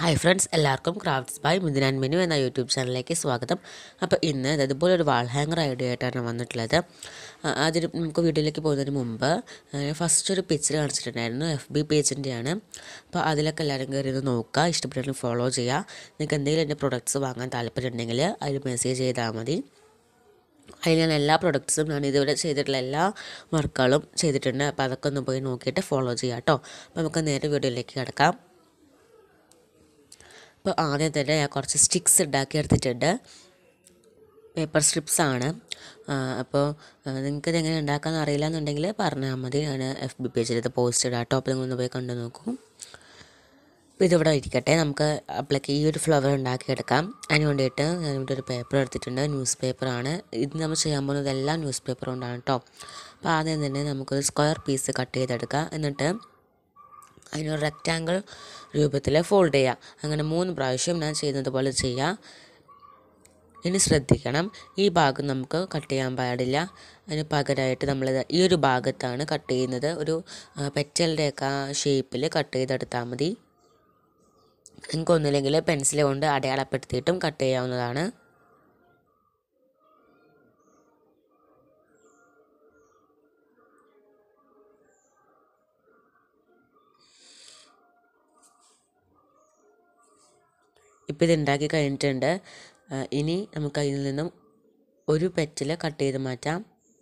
hi friends എല്ലാവർക്കും crafts by Mithun and Menu എന്ന YouTube ചാനലിലേക്ക് സ്വാഗതം അപ്പോൾ ഇന്ന് ഇത് ഇതുപോലെ ഒരു വാൾ ഹാങ്ങർ ഐഡിയ ആയിട്ടാണ് വന്നിട്ടുള്ളത് ആ, അതിന് നമുക്ക് വീഡിയോയിലേക്ക് പോകുന്നതിന് മുമ്പ് ഫസ്റ്റ് ഒരു പിക്ചർ കാണിച്ചിട്ടുണ്ടായിരുന്നു എഫ് ബി പേജിൻ്റെയാണ് അപ്പോൾ അതിലൊക്കെ എല്ലാവരും കയറി ഒന്ന് നോക്കുക ഇഷ്ടപ്പെട്ടെങ്കിൽ ഫോളോ ചെയ്യുക നിങ്ങൾക്ക് എന്തെങ്കിലും എൻ്റെ പ്രൊഡക്ട്സ് വാങ്ങാൻ താല്പര്യമുണ്ടെങ്കിൽ അതിൽ മെസ്സേജ് ചെയ്താൽ മതി അതിൽ ഞാൻ എല്ലാ പ്രൊഡക്ട്സും ഞാൻ ഇതുവരെ ചെയ്തിട്ടുള്ള എല്ലാ വർക്കുകളും ചെയ്തിട്ടുണ്ട് അപ്പോൾ അതൊക്കെ ഒന്ന് പോയി നോക്കിയിട്ട് ഫോളോ ചെയ്യാം കേട്ടോ അപ്പോൾ നമുക്ക് നേരെ വീഡിയോയിലേക്ക് കിടക്കാം അപ്പോൾ ആദ്യം തന്നെ ഞാൻ കുറച്ച് സ്റ്റിക്സ് ഉണ്ടാക്കി എടുത്തിട്ടുണ്ട് പേപ്പർ സ്ട്രിപ്സ് ആണ് അപ്പോൾ നിങ്ങൾക്ക് ഇത് എങ്ങനെ ഉണ്ടാക്കാമെന്ന് അറിയില്ല എന്നുണ്ടെങ്കിൽ പറഞ്ഞാൽ മതി ഞാൻ എഫ് ബി പേജിൽ ഇത് പോസ്റ്റ് ഇടാം കേട്ടോ അപ്പോൾ നിങ്ങളൊന്ന് പോയി കണ്ടു നോക്കൂ അപ്പോൾ ഇതിവിടെ ഇരിക്കട്ടെ നമുക്ക് അപ്പോഴേക്ക് ഈ ഒരു ഫ്ലവർ ഉണ്ടാക്കിയെടുക്കാം അതിന് വേണ്ടിയിട്ട് ഞാനിവിടെ ഒരു പേപ്പർ എടുത്തിട്ടുണ്ട് ന്യൂസ് പേപ്പറാണ് ഇത് നമ്മൾ ചെയ്യാൻ പോകുന്നത് എല്ലാം ന്യൂസ് പേപ്പർ കൊണ്ടാണ് കേട്ടോ അപ്പോൾ ആദ്യം തന്നെ നമുക്കൊരു സ്ക്വയർ പീസ് കട്ട് ചെയ്തെടുക്കാം എന്നിട്ട് അതിനൊരു റെക്റ്റാങ്കിൾ രൂപത്തിൽ ഫോൾഡ് ചെയ്യുക അങ്ങനെ മൂന്ന് പ്രാവശ്യം ഞാൻ ചെയ്യുന്നത് പോലെ ചെയ്യുക ഇനി ശ്രദ്ധിക്കണം ഈ ഭാഗം നമുക്ക് കട്ട് ചെയ്യാൻ പാടില്ല അതിന് പകരമായിട്ട് നമ്മൾ ഈ ഒരു ഭാഗത്താണ് കട്ട് ചെയ്യുന്നത് ഒരു പെറ്റലിൻ്റെയൊക്കെ ഷേപ്പിൽ കട്ട് ചെയ്തെടുത്താൽ മതി നിങ്ങൾക്ക് ഒന്നുമില്ലെങ്കിൽ പെൻസിൽ കൊണ്ട് അടയാളപ്പെടുത്തിയിട്ടും കട്ട് ചെയ്യാവുന്നതാണ് ഇപ്പോൾ ഇത് ഉണ്ടാക്കി കഴിഞ്ഞിട്ടുണ്ട് ആ, ഇനി നമുക്ക് അതിൽ നിന്നും ഒരു പെറ്റിൽ കട്ട് ചെയ്ത് മാറ്റാം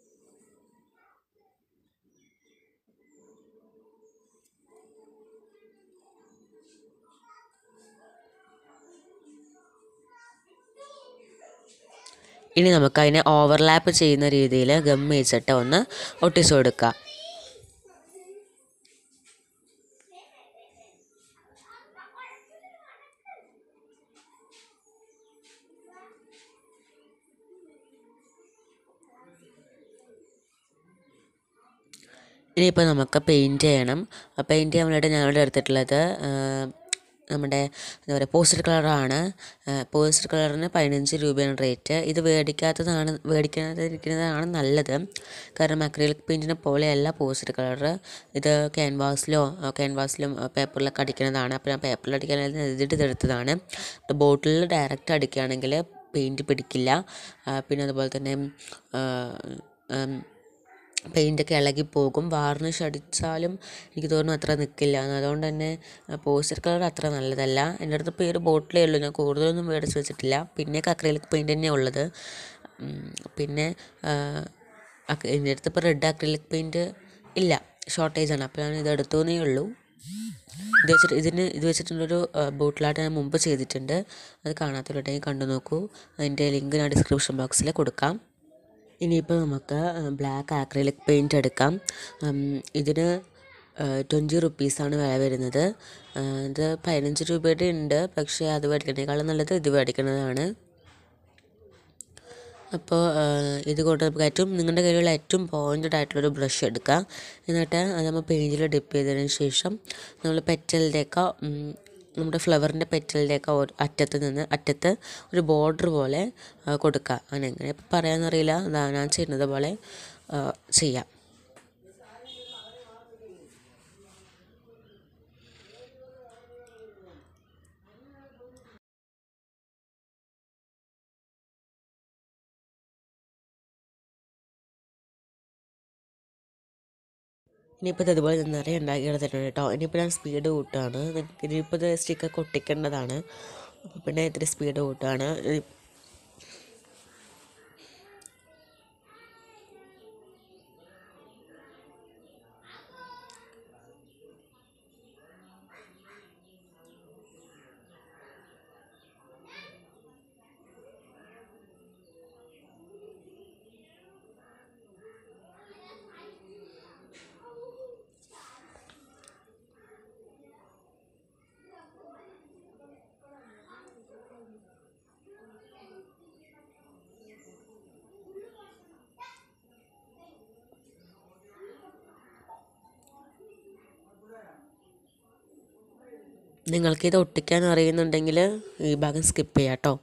ഇനി നമുക്ക് അതിനെ ഓവർലാപ്പ് ചെയ്യുന്ന രീതിയിൽ ഗം വെച്ചിട്ട് ഒന്ന് ഒട്ടിച്ചു കൊടുക്കുക ഇനിയിപ്പോൾ നമുക്ക് പെയിൻറ്റ് ചെയ്യണം പെയിൻറ്റ് ചെയ്യാൻ വേണ്ടിയിട്ട് ഞാനിവിടെ എടുത്തിട്ടുള്ളത് ആ, നമ്മുടെ എന്താ പറയുക പോസ്റ്റർ കളറാണ് പോസ്റ്റർ കളറിന് പതിനഞ്ച് രൂപയാണ് റേറ്റ് ഇത് മേടിക്കാത്തതാണ് മേടിക്കാതിരിക്കുന്നതാണ് നല്ലത് കാരണം അക്രിലിക് പെയിൻറ്റിനെ പോലെയല്ല പോസ്റ്റർ കളർ ഇത് ക്യാൻവാസിലോ ക്യാൻവാസിലും പേപ്പറിലൊക്കെ അടിക്കുന്നതാണ് അപ്പോൾ ഞാൻ പേപ്പറിൽ അടിക്കാൻ എഴുതിയിട്ട് ഇതെടുത്തതാണ് ബോട്ടിലിൽ ഡയറക്റ്റ് അടിക്കുകയാണെങ്കിൽ പെയിൻറ്റ് പിടിക്കില്ല ആ, പിന്നെ അതുപോലെ തന്നെ ആ, ഉം, പെയിൻ്റൊക്കെ ഇളകിപ്പോകും വാർണിഷ് അടിച്ചാലും എനിക്ക് തോന്നുന്നു അത്ര നിൽക്കില്ല അതുകൊണ്ട് തന്നെ പോസ്റ്റർ കളർ അത്ര നല്ലതല്ല എൻ്റെ അടുത്ത് ഇപ്പോൾ ഈ ഒരു ബോട്ടിലേ ഉള്ളൂ ഞാൻ കൂടുതലൊന്നും മേടിച്ച് വെച്ചിട്ടില്ല പിന്നെ അക്രലിക് പെയിൻറ്റ് തന്നെയാണ് ഉള്ളത് ഉം, പിന്നെ ആ, അക്ര- എൻ്റെ അടുത്ത് ഇപ്പോൾ റെഡ് അക്രലിക് പെയിൻറ്റ് ഇല്ല ഷോർട്ടേജ് ആണ് അപ്പോൾ ഞാൻ ഇത് എടുത്തേ ഉള്ളൂ ഇത് വെച്ചിട്ട് ഇതിന് ഇത് വെച്ചിട്ടുള്ളൊരു ബോട്ടിലായിട്ട് ഞാൻ മുമ്പ് ചെയ്തിട്ടുണ്ട് അത് കാണാത്തവരുണ്ടെങ്കിൽ കണ്ടു നോക്കൂ അതിൻ്റെ ലിങ്ക് ഞാൻ ഡിസ്ക്രിപ്ഷൻ ബോക്സിൽ കൊടുക്കാം ഇനിയിപ്പോൾ നമുക്ക് ബ്ലാക്ക് ആക്രിലിക് പെയിൻറ്റ് എടുക്കാം ഉം, ഇതിന് ട്വൻറ്റി റുപ്പീസാണ് വില വരുന്നത് ആ, ഇത് പതിനഞ്ച് രൂപയുടെ ഉണ്ട് പക്ഷേ അത് മേടിക്കുന്നതിനേക്കാളും നല്ലത് ഇത് മേടിക്കുന്നതാണ് അപ്പോൾ ഇത് കൊണ്ട് നമുക്ക് ഏറ്റവും നിങ്ങളുടെ കയ്യിലുള്ള ഏറ്റവും പോയിൻറ്റഡ് ആയിട്ടുള്ളൊരു ബ്രഷ് എടുക്കുക എന്നിട്ട് അത് നമ്മൾ പെയിൻറ്റിൽ ഡിപ്പ് ചെയ്തതിന് ശേഷം നമ്മൾ പെറ്റലിൻ്റെയൊക്കെ നമ്മുടെ ഫ്ലവറിൻ്റെ പെറ്റലിൻ്റെയൊക്കെ ഒരു അറ്റത്ത് നിന്ന് അറ്റത്ത് ഒരു ബോർഡർ പോലെ ആ, കൊടുക്കുക അങ്ങനെ എങ്ങനെ ഇപ്പം പറയാമെന്നറിയില്ല അതാ ഞാൻ ചെയ്യുന്നത് പോലെ ആ, ചെയ്യാം ഇനിയിപ്പോൾ ഇത് ഇതുപോലെ നിറയെ ഉണ്ടാക്കി എടുത്തിട്ടുണ്ട് കേട്ടോ ഇനിയിപ്പോൾ ഞാൻ സ്പീഡ് കൂട്ടുകയാണ് നിങ്ങൾക്ക് ഇനിയിപ്പോൾ ഇത് സ്റ്റിക്കർ ഒട്ടിക്കേണ്ടതാണ് അപ്പോൾ പിന്നെ ഇത്തിരി സ്പീഡ് കൂട്ടുകയാണ് ഇ- നിങ്ങൾക്കിത് ഒട്ടിക്കാൻ അറിയുന്നുണ്ടെങ്കിൽ ഈ ഭാഗം സ്കിപ്പ് ചെയ്യാം കേട്ടോ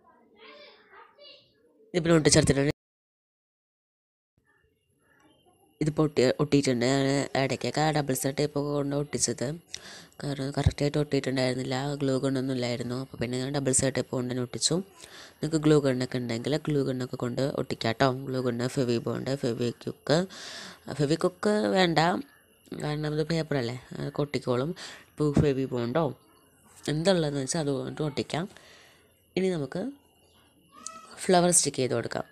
ഇതിപ്പോൾ ഒട്ടിച്ചെടുത്തിട്ടുണ്ട് ഇതിപ്പോൾ ഒട്ടി ഒട്ടിയിട്ടുണ്ട് ഞാൻ ഇടയ്ക്കൊക്കെ ഡബിൾ സെറ്റ് ടേപ്പൊക്കെ കൊണ്ട് ഒട്ടിച്ചത് കാരണം കറക്റ്റായിട്ട് ഒട്ടിയിട്ടുണ്ടായിരുന്നില്ല ഗ്ലൂ ഗണ്ണൊന്നും ഇല്ലായിരുന്നു അപ്പോൾ പിന്നെ ഞാൻ ഡബിൾ സെറ്റ് ടേപ്പ് കൊണ്ട് തന്നെ ഒട്ടിച്ചു നിങ്ങൾക്ക് ഗ്ലൂ ഗണ്ണൊക്കെ ഉണ്ടെങ്കിൽ ഗ്ലൂ ഗണ്ണൊക്കെ കൊണ്ട് ഒട്ടിക്കാം കേട്ടോ glue gun Fevibond Fevikwik Fevikwik വേണ്ട കാരണം ഇത് പേപ്പറല്ലേ അതൊക്കെ ഒട്ടിക്കോളും ഇപ്പോൾ ഫെവി ബോണ്ടോ എന്തുള്ളതെന്ന് വെച്ചാൽ അതുകൊണ്ട് ഒട്ടിക്കാം ഇനി നമുക്ക് ഫ്ലവർ സ്റ്റിക്ക് ചെയ്ത് കൊടുക്കാം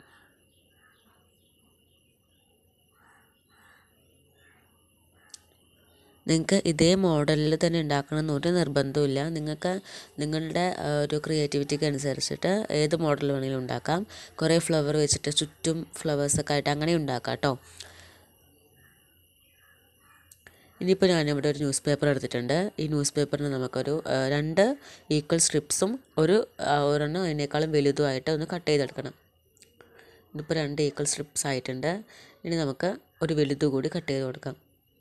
നിങ്ങൾക്ക് ഇതേ മോഡലിൽ തന്നെ ഉണ്ടാക്കണം എന്നൊരു നിർബന്ധമില്ല നിങ്ങൾക്ക് നിങ്ങളുടെ ആ, ഒരു ക്രിയേറ്റിവിറ്റിക്ക് അനുസരിച്ചിട്ട് ഏത് മോഡൽ വേണമെങ്കിലും ഉണ്ടാക്കാം കുറേ ഫ്ലവർ വെച്ചിട്ട് ചുറ്റും ഫ്ലവേഴ്സൊക്കെ ആയിട്ട് അങ്ങനെ ഉണ്ടാക്കാം കേട്ടോ ഇനിയിപ്പോൾ ഞാനിവിടെ ഒരു ന്യൂസ് പേപ്പർ എടുത്തിട്ടുണ്ട് ഈ ന്യൂസ് പേപ്പറിന് നമുക്കൊരു ആ, രണ്ട് ഈക്വൽ സ്ട്രിപ്സും ഒരു ആ, ഒരെണ്ണം അതിനേക്കാളും വലുതുമായിട്ട് ഒന്ന് കട്ട് ചെയ്തെടുക്കണം ഇതിപ്പോൾ രണ്ട് ഈക്വൽ സ്ട്രിപ്സ് ആയിട്ടുണ്ട് ഇനി നമുക്ക് ഒരു വലുത് കൂടി കട്ട് ചെയ്ത് കൊടുക്കാം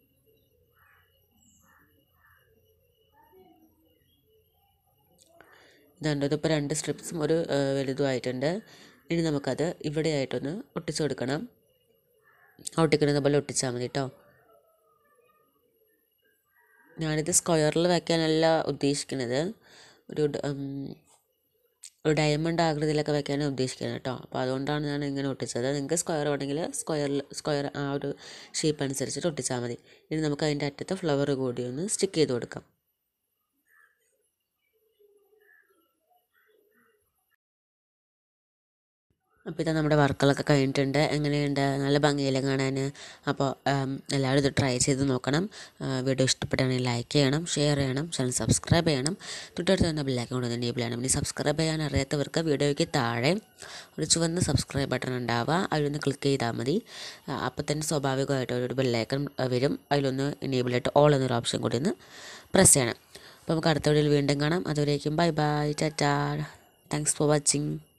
ഇതുണ്ട് ഇതിപ്പോൾ രണ്ട് സ്ട്രിപ്സും ഒരു ആ, വലുതുമായിട്ടുണ്ട് ഇനി നമുക്കത് ഇവിടെയായിട്ടൊന്ന് ഒട്ടിച്ചു കൊടുക്കണം ഒട്ടിക്കുന്നത് പോലെ ഒട്ടിച്ചാൽ മതി കേട്ടോ ഞാനിത് സ്ക്വയറിൽ വയ്ക്കാനല്ല ഉദ്ദേശിക്കുന്നത് ഒരു ഡ- ഉം, ഒരു ഡയമണ്ട് ആകൃതിയിലൊക്കെ വെക്കാനാണ് ഉദ്ദേശിക്കുന്നത് കേട്ടോ അപ്പോൾ അതുകൊണ്ടാണ് ഞാൻ ഇങ്ങനെ ഒട്ടിച്ചത് നിങ്ങൾക്ക് സ്ക്വയർ വേണമെങ്കിൽ സ്ക്വയറിൽ സ്ക്വയർ ആ ഒരു ഷേപ്പ് അനുസരിച്ചിട്ട് ഒട്ടിച്ചാൽ മതി ഇനി നമുക്ക് അതിൻ്റെ അറ്റത്ത് ഫ്ലവർ കൂടി ഒന്ന് സ്റ്റിക്ക് ചെയ്ത് കൊടുക്കാം അപ്പോൾ ഇതാ നമ്മുടെ വർക്കുകളൊക്കെ കഴിഞ്ഞിട്ടുണ്ട് എങ്ങനെയുണ്ട് നല്ല ഭംഗിയില്ലേ കാണാൻ അപ്പോൾ ഉം, എല്ലാവരും ഇത് ട്രൈ ചെയ്ത് നോക്കണം ആ, വീഡിയോ ഇഷ്ടപ്പെട്ടാണെങ്കിൽ ലൈക്ക് ചെയ്യണം ഷെയർ ചെയ്യണം ചാനൽ സബ്സ്ക്രൈബ് ചെയ്യണം തൊട്ടടുത്ത് തന്നെ ബെല്ലൈക്കൺ കൊണ്ട് എനേബിൾ ചെയ്യണം ഇനി സബ്സ്ക്രൈബ് ചെയ്യാൻ അറിയാത്തവർക്ക് വീഡിയോയ്ക്ക് താഴെ ഒരു ചുവന്ന സബ്സ്ക്രൈബ് ബട്ടൺ ഉണ്ടാവുക അതിലൊന്ന് ക്ലിക്ക് ചെയ്താൽ മതി ആ, അപ്പോൾ തന്നെ സ്വാഭാവികമായിട്ട് ഒരു ബെല്ലൈക്കൺ വരും അതിലൊന്ന് എനേബിൾ ആയിട്ട് ഓൾ എന്നൊരു ഓപ്ഷൻ കൂടി ഒന്ന് പ്രസ് ചെയ്യണം അപ്പോൾ നമുക്ക് അടുത്ത വീഡിയോയിൽ വീണ്ടും കാണാം അതുവരേക്കും bye bye tata thanks for watching